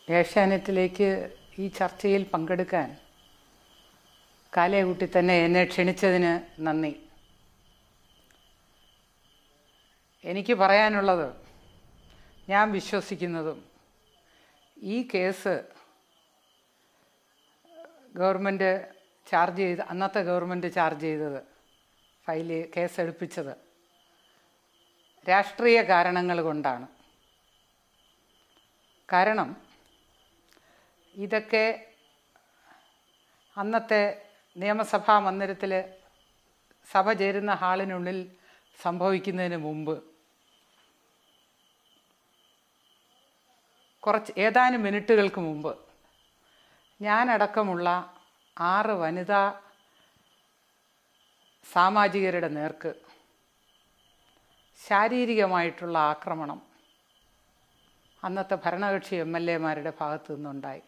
ഏഷ്യാനെറ്റിലേക്ക് ഈ ചർച്ചയിൽ പങ്കെടുക്കാൻ കാലയകുട്ടി തന്നെ എന്നെ ക്ഷണിച്ചതിന് നന്ദി എനിക്ക് പറയാനുള്ളത് ഞാൻ വിശ്വസിക്കുന്നതും ഈ കേസ് ഗവൺമെൻറ് ചാർജ് ചെയ്ത് അന്നത്തെ ഗവൺമെൻറ് ചാർജ് ചെയ്തത് ഫയൽ കേസ് എടുപ്പിച്ചത് രാഷ്ട്രീയ കാരണങ്ങൾ കൊണ്ടാണ് കാരണം ഇതൊക്കെ അന്നത്തെ നിയമസഭാ മന്ദിരത്തിൽ സഭ ചേരുന്ന ഹാളിനുള്ളിൽ സംഭവിക്കുന്നതിന് മുമ്പ് കുറച്ച് ഏതാനും മിനിറ്റുകൾക്ക് മുമ്പ് ഞാനടക്കമുള്ള ആറ് വനിതാ സാമാജികരുടെ നേർക്ക് ശാരീരികമായിട്ടുള്ള ആക്രമണം അന്നത്തെ ഭരണകക്ഷി എം എൽ എമാരുടെ ഭാഗത്തു നിന്നുണ്ടായി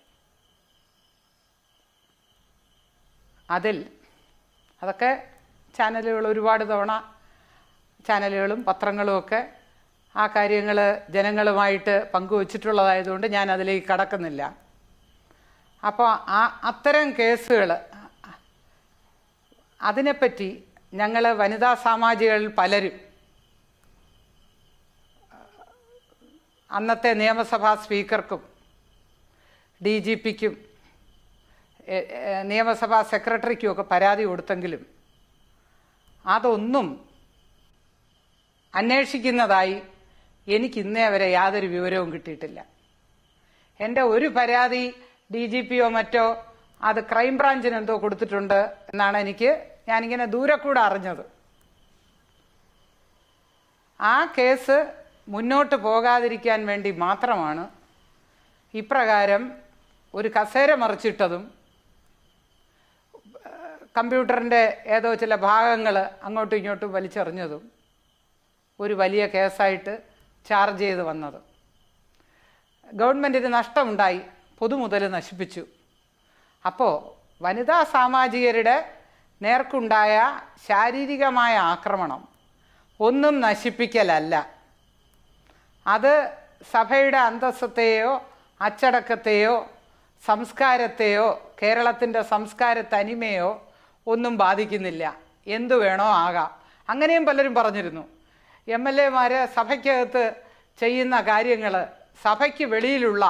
അതിൽ അതൊക്കെ ചാനലുകൾ ഒരുപാട് തവണ ചാനലുകളും പത്രങ്ങളും ഒക്കെ ആ കാര്യങ്ങൾ ജനങ്ങളുമായിട്ട് പങ്കുവച്ചിട്ടുള്ളതായതുകൊണ്ട് ഞാൻ അതിലേക്ക് കടക്കുന്നില്ല അപ്പോൾ ആ അത്തരം കേസുകൾ അതിനെപ്പറ്റി ഞങ്ങൾ വനിതാ സാമാജികളിൽ പലരും അന്നത്തെ നിയമസഭാ സ്പീക്കർക്കും ഡി ജി പിക്കും നിയമസഭാ സെക്രട്ടറിക്കും ഒക്കെ പരാതി കൊടുത്തെങ്കിലും അതൊന്നും അന്വേഷിക്കുന്നതായി എനിക്ക് ഇന്നേ വരെ യാതൊരു വിവരവും കിട്ടിയിട്ടില്ല എൻ്റെ ഒരു പരാതി ഡി ജി പിയോ മറ്റോ അത് ക്രൈംബ്രാഞ്ചിന് എന്തോ കൊടുത്തിട്ടുണ്ട് എന്നാണ് എനിക്ക് ഞാനിങ്ങനെ ദൂരെ കൂടെ അറിഞ്ഞത് ആ കേസ് മുന്നോട്ട് പോകാതിരിക്കാൻ വേണ്ടി മാത്രമാണ് ഇപ്രകാരം ഒരു കസേര മറിച്ചിട്ടതും കമ്പ്യൂട്ടറിൻ്റെ ഏതോ ചില ഭാഗങ്ങൾ അങ്ങോട്ടും ഇങ്ങോട്ടും വലിച്ചെറിഞ്ഞതും ഒരു വലിയ കേസായിട്ട് ചാർജ് ചെയ്ത് വന്നത് ഗവൺമെൻറ്റിന് നഷ്ടമുണ്ടായി പൊതുമുതൽ നശിപ്പിച്ചു അപ്പോൾ വനിതാ സാമാജികരുടെ നേർക്കുണ്ടായ ശാരീരികമായ ആക്രമണം ഒന്നും നശിപ്പിക്കലല്ല അത് സഭയുടെ അന്തസ്സത്തെയോ അച്ചടക്കത്തെയോ സംസ്കാരത്തെയോ കേരളത്തിൻ്റെ സംസ്കാര തനിമയോ ഒന്നും ബാധിക്കുന്നില്ല എന്തു വേണോ ആകാം അങ്ങനെയും പലരും പറഞ്ഞിരുന്നു എം എൽ എമാർ സഭയ്ക്കകത്ത് ചെയ്യുന്ന കാര്യങ്ങൾ സഭയ്ക്ക് വെളിയിലുള്ള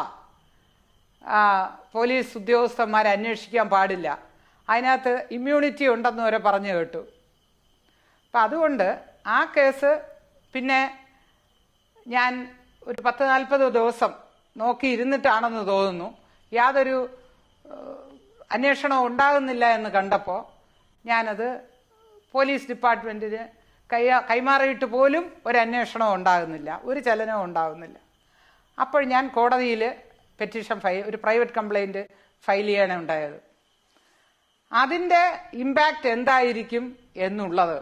പോലീസ് ഉദ്യോഗസ്ഥന്മാർ അന്വേഷിക്കാൻ പാടില്ല അതിനകത്ത് ഇമ്മ്യൂണിറ്റി ഉണ്ടെന്ന് വരെ പറഞ്ഞു കേട്ടു അപ്പം അതുകൊണ്ട് ആ കേസ് പിന്നെ ഞാൻ ഒരു പത്ത് നാൽപ്പത് ദിവസം നോക്കി ഇരുന്നിട്ടാണെന്ന് തോന്നുന്നു യാതൊരു അന്വേഷണവും ഉണ്ടാകുന്നില്ല എന്ന് കണ്ടപ്പോൾ ഞാനത് പോലീസ് ഡിപ്പാർട്ട്മെൻറ്റിന് കൈ കൈമാറിയിട്ട് പോലും ഒരു അന്വേഷണവും ഉണ്ടാകുന്നില്ല ഒരു ചലനവും ഉണ്ടാകുന്നില്ല അപ്പോൾ ഞാൻ കോടതിയിൽ പെറ്റീഷൻ ഫയൽ ഒരു പ്രൈവറ്റ് കംപ്ലൈൻറ്റ് ഫയൽ ചെയ്യാണ് ഉണ്ടായത് അതിൻ്റെ ഇമ്പാക്റ്റ് എന്തായിരിക്കും എന്നുള്ളത്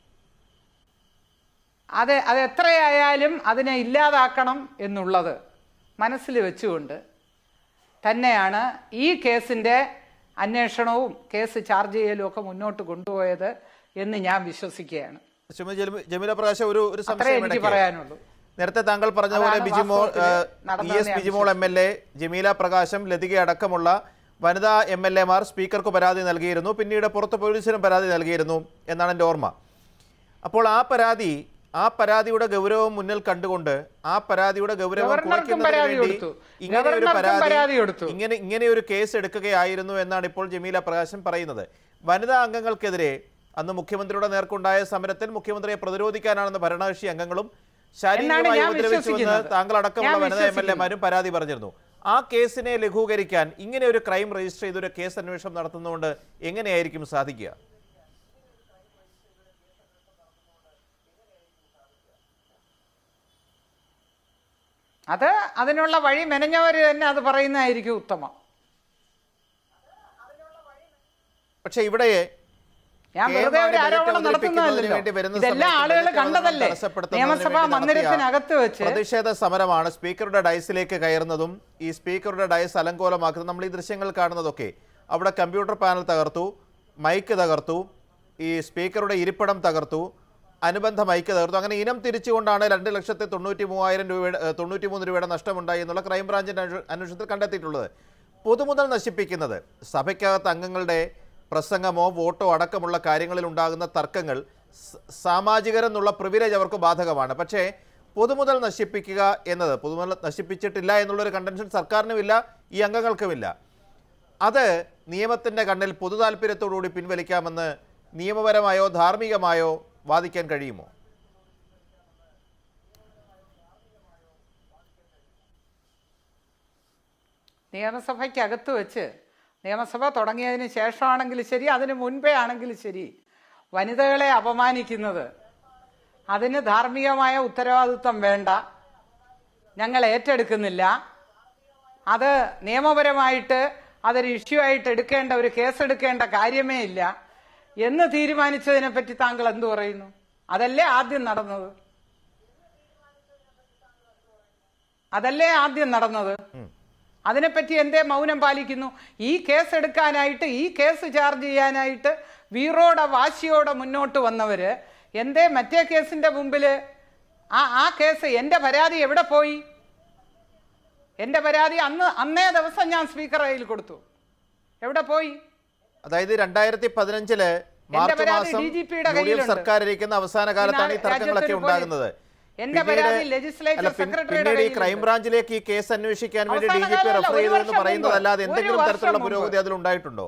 അത് അത് എത്രയായാലും അതിനെ ഇല്ലാതാക്കണം എന്നുള്ളത് മനസ്സിൽ വെച്ചുകൊണ്ട് തന്നെയാണ് ഈ കേസിൻ്റെ അന്വേഷണവും കേസ് ചാർജ് ചെയ്യലും ഒക്കെ മുന്നോട്ട് കൊണ്ടുപോയത് എന്ന് ഞാൻ വിശ്വസിക്കുകയാണ് ശ്രീമതി ജലി- ജമീല പ്രകാശ് ഒരു ഒരു അത്രേ സംശയം എനിക്ക് ഇടയ്ക്ക്. പറയാനുള്ളൂ നേരത്തെ താങ്കൾ പറഞ്ഞ പോലെ അതാണ് ബിജിമോൾ വാസ്തവത്തില് ഇ നടന്നതെന്ന് എസ് ഞാൻ Bijimol M L A Jameela Prakasham Lathika അടക്കമുള്ള വനിതാ എം എൽ എമാർ സ്പീക്കർക്ക് പരാതി നൽകിയിരുന്നു പിന്നീട് പുറത്ത് പോലീസിനും പരാതി നൽകിയിരുന്നു എന്നാണ് എൻ്റെ ഓർമ്മ അപ്പോൾ ആ പരാതി ആ പരാതിയുടെ ഗൗരവം മുന്നിൽ കണ്ടുകൊണ്ട് ആ പരാതിയുടെ ഗൗരവം ഗവർണർക്കും കുറയ്ക്കുന്നതിന് പരാതി വേണ്ടി കൊടുത്തു. ഇങ്ങനെ ഒരു ഗവർണർക്കും പരാതി പരാതി കൊടുത്തു. ഇങ്ങനെ ഇങ്ങനെ ഒരു കേസ് എടുക്കുകയായിരുന്നു എന്നാണ് ഇപ്പോൾ ജമീല പ്രകാശം പറയുന്നത് വനിതാ അംഗങ്ങൾക്കെതിരെ അന്ന് മുഖ്യമന്ത്രിയുടെ നേർക്കുണ്ടായ സമരത്തിൽ മുഖ്യമന്ത്രിയെ പ്രതിരോധിക്കാനാണെന്ന് ഭരണകക്ഷി അംഗങ്ങളും ശാരീരികമായി ഞാൻ ഉപദ്രവിച്ചുവെന്ന് വിശ്വസിക്കുന്നത്. താങ്കൾ അടക്കമുള്ള ഞാൻ വനിതാ എം എൽ വിശ്വസിക്കുന്നു. എമാരും പരാതി പറഞ്ഞിരുന്നു ആ കേസിനെ ലഘൂകരിക്കാൻ ഇങ്ങനെ ഒരു ക്രൈം രജിസ്റ്റർ ചെയ്തൊരു കേസ് അന്വേഷണം നടത്തുന്നതുകൊണ്ട് എങ്ങനെയായിരിക്കും സാധിക്കുക അത് അതിനുള്ള വഴി മെനഞ്ഞവർ തന്നെ അത് പറയുന്നതായിരിക്കും ഉത്തമം പക്ഷെ ഇവിടെ ഞാൻ കെ. വെറുതെ ഒരു മാണി ആരോപണം ബജറ്റ് അവതരിപ്പിക്കുന്നതിന് നടത്തുന്നതല്ലോ വേണ്ടി വരുന്ന ഇതെല്ലാം സമയത്ത് ആളുകൾ ബജറ്റ് അവതരണം കണ്ടതല്ലേ തടസ്സപ്പെടുത്തുന്നതിന് നിയമസഭാ വേണ്ടി നടത്തിയ മന്ദിരത്തിനകത്ത് വെച്ച് പ്രതിഷേധ സമരമാണ് സ്പീക്കറുടെ ഡയസിലേക്ക് കയറുന്നതും ഈ സ്പീക്കറുടെ ഡയസ് അലങ്കോലമാക്കുന്നതും നമ്മൾ ഈ ദൃശ്യങ്ങൾ കാണുന്നതൊക്കെ അവിടെ കമ്പ്യൂട്ടർ പാനൽ തകർത്തു മൈക്ക് തകർത്തു ഈ സ്പീക്കറുടെ ഇരിപ്പിടം തകർത്തു അനുബന്ധം ഐക്യ തീർത്തു അങ്ങനെ ഇനം തിരിച്ചുകൊണ്ടാണ് രണ്ട് ലക്ഷത്തി തൊണ്ണൂറ്റി മൂവായിരം രൂപയുടെ ഏഹ്, തൊണ്ണൂറ്റി മൂന്ന് രൂപയുടെ നഷ്ടമുണ്ടായി എന്നുള്ള ക്രൈംബ്രാഞ്ചിന്റെ അന്വേ- അന്വേഷണത്തിൽ കണ്ടെത്തിയിട്ടുള്ളത് പൊതുമുതൽ നശിപ്പിക്കുന്നത് സഭയ്ക്കകത്ത് അംഗങ്ങളുടെ പ്രസംഗമോ വോട്ടോ അടക്കമുള്ള കാര്യങ്ങളിൽ ഉണ്ടാകുന്ന തർക്കങ്ങൾ സ- സാമാജികരെന്നുള്ള പ്രിവിലേജ് അവർക്ക് ബാധകമാണ് പക്ഷേ പൊതുമുതൽ നശിപ്പിക്കുക എന്നത് പൊതുമുതൽ നശിപ്പിച്ചിട്ടില്ല എന്നുള്ളൊരു കണ്ടൻഷൻ സർക്കാരിനുമില്ല ഈ അംഗങ്ങൾക്കുമില്ല അത് നിയമത്തിൻ്റെ കണ്ണിൽ പൊതു താല്പര്യത്തോടുകൂടി പിൻവലിക്കാമെന്ന് നിയമപരമായോ ധാർമ്മികമായോ വാദിക്കാൻ കഴിയുമോ നിയമസഭയ്ക്കകത്ത് വെച്ച് നിയമസഭ തുടങ്ങിയതിന് ശേഷമാണെങ്കിലും ശരി അതിന് മുൻപേ ആണെങ്കിലും ശരി വനിതകളെ അപമാനിക്കുന്നത് അതിന് ധാർമ്മികമായ ഉത്തരവാദിത്വം വേണ്ട ഞങ്ങൾ ഏറ്റെടുക്കുന്നില്ല അത് നിയമപരമായിട്ട് അതൊരു ഇഷ്യൂ ആയിട്ട് എടുക്കേണ്ട ഒരു കേസ് എടുക്കേണ്ട കാര്യമേ ഇല്ല എന്ന് തീരുമാനിച്ചതിനെ പറ്റി താങ്കൾ എന്തു പറയുന്നു അതല്ലേ ആദ്യം നടന്നത് അതല്ലേ ആദ്യം നടന്നത് അതിനെപ്പറ്റി എന്തേ മൗനം പാലിക്കുന്നു ഈ കേസ് എടുക്കാനായിട്ട് ഈ കേസ് ചാർജ് ചെയ്യാനായിട്ട് വീറോടെ വാശിയോടെ മുന്നോട്ട് വന്നവര് എന്തേ മറ്റേ കേസിന്റെ മുമ്പില് ആ ആ കേസ് എന്റെ പരാതി എവിടെ പോയി എന്റെ പരാതി അന്ന് അന്നേ ദിവസം ഞാൻ സ്പീക്കർ കയ്യിൽ കൊടുത്തു എവിടെ പോയി അതായത് രണ്ടായിരത്തി പതിനഞ്ചില് മാർച്ച് പരാതി മാസം DGP യുടെ യു ഡി എഫ് കയ്യിലുണ്ട്. സർക്കാർ ഇരിക്കുന്ന അവസാന കാലത്താണ് ഈ ഈ തർക്കങ്ങളൊക്കെ രാജ്യത്തൊരു ഉണ്ടാകുന്നത് എന്റെ പിന്നീട് പരാതി legislative അല്ല, പിൻ- secretary യുടെ പിന്നീട് ഈ കയ്യിലുണ്ട്. ക്രൈംബ്രാഞ്ചിലേക്ക് ഈ കേസ് അന്വേഷിക്കാൻ വേണ്ടി ഡി അവസാന ജി പി കാലമല്ല, റെഫർ ഒരു ചെയ്തു എന്ന് വർഷം പറയുന്നതല്ലാതെ മുമ്പ്. എന്തെങ്കിലും ഒരു തരത്തിലുള്ള വർഷം പുരോഗതി അതിൽ ഉണ്ടായിട്ടുണ്ടോ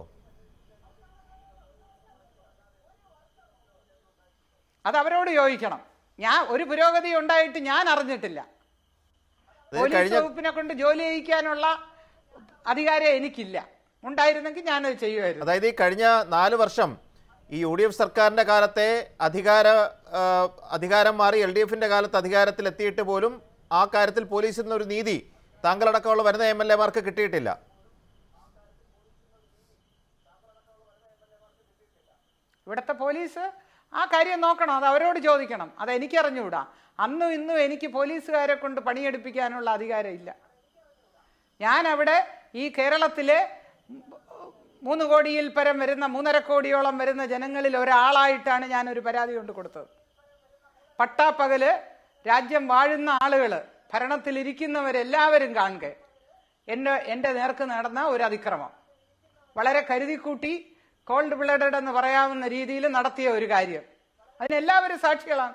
അത് അവരോട് ചോദിക്കണം ഞാൻ ഒരു പുരോഗതി ഉണ്ടായിട്ട് ഞാൻ അറിഞ്ഞിട്ടില്ല അത് പോലീസ് കഴിഞ്ഞ വകുപ്പിനെ കൊണ്ട് ജോലി ചെയ്യിക്കാനുള്ള അധികാരം എനിക്കില്ല ഉണ്ടായിരുന്നെങ്കിൽ ഞാനത് ചെയ്യുമായിരുന്നു അതായത് ഈ കഴിഞ്ഞ നാല് വർഷം ഈ യു ഡി എഫ് സർക്കാരിന്റെ കാലത്തെ അധികാര ആ, അധികാരം മാറി എൽ ഡി എഫിന്റെ കാലത്ത് അധികാരത്തിൽ എത്തിയിട്ട് പോലും ആ കാര്യത്തിൽ പോലീസിൽ നിന്ന് ഒരു നീതി താങ്കളടക്കമുള്ള വരുന്ന എം എൽ എമാർക്ക് കിട്ടിയിട്ടില്ല ഇവിടുത്തെ പോലീസ് ആ കാര്യം നോക്കണം അത് അവരോട് ചോദിക്കണം അത് എനിക്കറിഞ്ഞുകൂടാ അന്നും ഇന്നും എനിക്ക് പോലീസുകാരെ കൊണ്ട് പണിയെടുപ്പിക്കാനുള്ള അധികാരമില്ല ഞാൻ അവിടെ ഈ കേരളത്തിലെ മൂന്ന് കോടിയിൽ പരം വരുന്ന മൂന്നര കോടിയോളം വരുന്ന ജനങ്ങളിൽ ഒരാളായിട്ടാണ് ഞാൻ ഒരു പരാതി കൊണ്ട് കൊടുത്തത് പട്ടാപ്പകല് രാജ്യം വാഴുന്ന ആളുകൾ ഭരണത്തിലിരിക്കുന്നവരെല്ലാവരും കാണുക എൻ്റെ എൻ്റെ നേർക്ക് നടന്ന ഒരു അതിക്രമം വളരെ കരുതിക്കൂട്ടി കോൾഡ് ബ്ലഡഡ് എന്ന് പറയാവുന്ന രീതിയിൽ നടത്തിയ ഒരു കാര്യം അതിനെല്ലാവരും സാക്ഷികളാണ്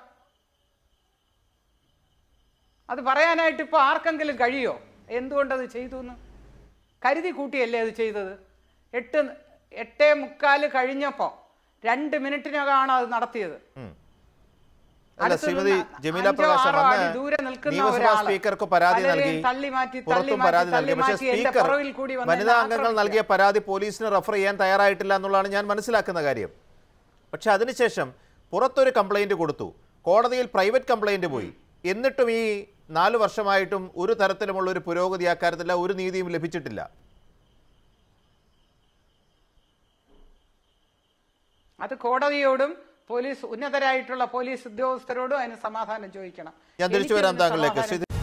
അത് പറയാനായിട്ട് ഇപ്പോൾ ആർക്കെങ്കിലും കഴിയോ എന്തുകൊണ്ടത് ചെയ്തു എന്ന് കരുതി കൂട്ടിയല്ലേ അത് ചെയ്തത് എട്ട് എട്ടേ മുക്കാല് കഴിഞ്ഞപ്പോൾ രണ്ട് മിനിറ്റിനകമാണ് അത് നടത്തിയത് ഉം. അല്ല അടുത്ത് ശ്രീമതി നിന്ന് ജമീല അഞ്ചോ പ്രകാശ് ആറോ അന്ന് അടി ദൂരെ നിൽക്കുന്ന നിയമസഭാ ഒരാള് സ്പീക്കർക്ക് പരാതി പലരെയും നൽകി തള്ളി മാറ്റി, തള്ളി പുറത്തും മാറ്റി, പരാതി തള്ളി നൽകി പക്ഷേ മാറ്റി എന്റെ സ്പീക്കർ പുറകിൽ കൂടി വന്ന് വനിതാ എന്നെ അംഗങ്ങൾ ആക്രമിക്കുക. നൽകിയ പരാതി പോലീസിന് റെഫർ ചെയ്യാൻ തയ്യാറായിട്ടില്ല എന്നുള്ളതാണ് ഞാൻ മനസ്സിലാക്കുന്ന കാര്യം പക്ഷെ അതിനുശേഷം പുറത്തൊരു കംപ്ലൈന്റ് കൊടുത്തു കോടതിയിൽ പ്രൈവറ്റ് കംപ്ലൈന്റ് പോയി എന്നിട്ടും ഈ നാല് വർഷമായിട്ടും ഒരു തരത്തിലുമുള്ള ഒരു പുരോഗതി ആ കാര്യത്തില്ല ഒരു നീതിയും ലഭിച്ചിട്ടില്ല അത് കോടതിയോടും പോലീസ് ഉന്നതരായിട്ടുള്ള പോലീസ് ഉദ്യോഗസ്ഥരോടും അതിന് സമാധാനം ചോദിക്കണം ഞാൻ തിരിച്ചു എനിക്കിതിന് വരാം താങ്കളിലേക്ക് സമാധാനം ശ്രീ